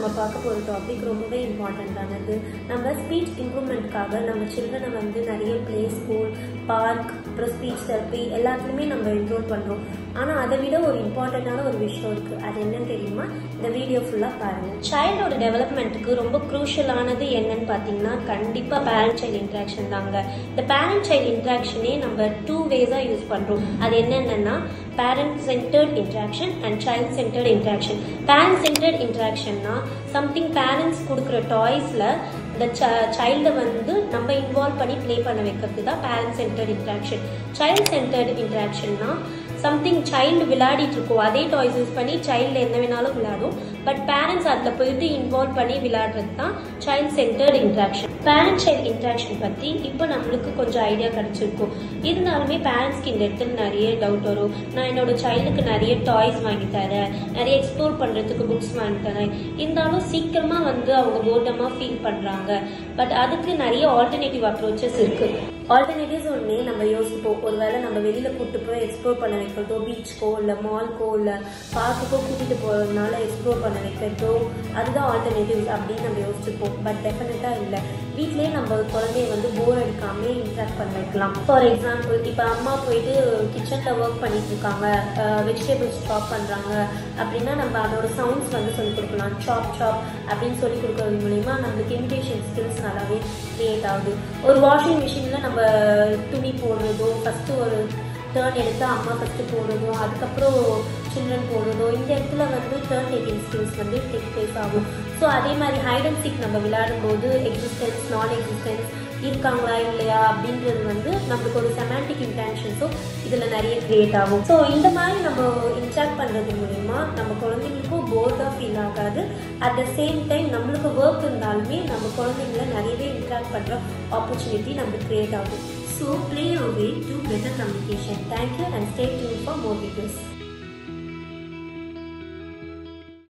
நம்ம பார்க்க போகிற டாபிக் ரொம்பவே இம்பார்ட்டண்ட்டானது நம்ம ஸ்பீச் இம்ப்ரூவ்மெண்ட்காக நம்ம சில்ட்ரனை வந்து நிறைய ப்ளே ஸ்கூல் பார்க் அப்புறம் ஸ்பீச் தெரப்பி எல்லாத்துலேயுமே நம்ம என்ரோல் பண்ணுறோம் ஆனால் அதை விட ஒரு இம்பார்ட்டண்ட்டான ஒரு விஷயம் இருக்குது அது என்னன்னு தெரியுமா இந்த வீடியோ ஃபுல்லாக பாருங்கள் சைல்டோட டெவலப்மெண்ட்டுக்கு ரொம்ப க்ரூஷியலானது என்னன்னு பார்த்தீங்கன்னா கண்டிப்பாக பேரண்ட் சைல்டு இன்ட்ராக்ஷன் தாங்க இந்த பேரண்ட் சைல்டு இன்ட்ராக்ஷனே நம்ம டூ வேஸாக யூஸ் பண்ணுறோம் அது என்னென்னா parent centred interaction and child centred interaction parent centred இன்ட்ராக்ஷன்னா சம்திங் பேரண்ட்ஸ் கொடுக்குற டாய்ஸில் இந்த சைல்டை வந்து நம்ம இன்வால்வ் பண்ணி ப்ளே பண்ண வைக்கிறது தான் parent centred interaction child centred இன்ட்ராக்ஷன்னா சம்திங் சைல்டு விளையாடிட்டு இருக்கோம் அதே டாய்ஸ் யூஸ் பண்ணி சைல்டு என்ன வேணாலும் விளையாடும் பட் பேரண்ட்ஸ் அதில் போயிட்டு இன்வால்வ் பண்ணி விளையாடுறது தான் child centred interaction parent child interaction பற்றி இப்போ நம்மளுக்கு கொஞ்சம் ஐடியா கிடச்சிருக்கும் இருந்தாலுமே பேரண்ட்ஸ்க்கு இந்த இடத்துல நிறைய டவுட் வரும் நான் என்னோட சைல்டுக்கு நிறைய டாய்ஸ் வாங்கி தரேன் நிறைய எக்ஸ்ப்ளோர் பண்ணுறதுக்கு புக்ஸ் வாங்கி தரேன் இருந்தாலும் சீக்கிரமாக வந்து அவங்க போர்டமாக ஃபீல் பண்ணுறாங்க பட் அதுக்கு நிறைய ஆல்டர்னேட்டிவ் அப்ரோச்சஸ் இருக்குது ஆல்டர்னேட்டிவ்ஸ் ஒன்றே நம்ம யோசிப்போம் ஒருவேளை நம்ம வெளியில் கூப்பிட்டு போய் எக்ஸ்ப்ளோர் பண்ண வைக்கிறதோ பீச்சுக்கோ இல்லை மால்க்கோ இல்லை பார்க்குக்கோ கூட்டிகிட்டு போகிறதுனால எக்ஸ்ப்ளோர் பண்ண வைக்கிறதோ அதுதான் ஆல்டர்னேட்டிவ்ஸ் அப்படின்னு நம்ம யோசிச்சுப்போம் பட் டெஃபினட்டாக இல்லை வீட்லேயே நம்ம குழந்தைய வந்து போர் அடிக்காமலே இன்ட்ராக்ட் பண்ண வைக்கலாம் ஃபார் எக்ஸாம்பிள் இப்போ அம்மா போயிட்டு கிச்சனில் ஒர்க் பண்ணிட்டு இருக்காங்க வெஜிடபிள்ஸ் சாப் பண்ணுறாங்க அப்படின்னா நம்ம அதோட சவுண்ட்ஸ் வந்து சொல்லிக் கொடுக்கலாம் சாப் சாப் அப்படின்னு சொல்லி கொடுக்கறது மூலிமா நம்மளுக்கு இமிடேஷன் ஸ்கில்ஸ் நல்லாவே க்ரியேட் ஆகுது ஒரு வாஷிங் மிஷினில் நம்ம துணி போடுறதோ ஃபஸ்ட்டு ஒரு டேர்ன் எடுத்து அம்மா ஃபஸ்ட்டு போடுறதோ அதுக்கப்புறம் சில்ட்ரன் போடுறதோ இந்த இடத்துல வந்து டேர்ன் டேக்கிங் ஸ்கில்ஸ் வந்து டேக் பிளேஸ் ஆகும் ஸோ அதே மாதிரி ஹைட் அண்ட் சீக் நம்ம விளையாடும் போது எக்ஸிஸ்டன்ஸ் நான் எக்ஸிஸ்டன்ஸ் இருக்காங்களா இல்லையா அப்படின்றது வந்து நம்மளுக்கு ஒரு செமாண்டிக் இன்டென்ஷன்ஸும் இதில் நிறைய க்ரியேட் ஆகும் ஸோ இந்த மாதிரி நம்ம இன்ட்ராக்ட் பண்ணுறது மூலிமா நம்ம குழந்தைங்களுக்கும் போர்டாக ஃபீல் ஆகாது அட் த சேம் டைம் நம்மளுக்கு ஒர்க் இருந்தாலுமே நம்ம குழந்தைங்கள நிறையவே இன்ட்ராக்ட் பண்ணுற ஆப்பர்ச்சுனிட்டி நம்மளுக்கு க்ரியேட் ஆகும் so play a way to better communication thank you and stay tune for more videos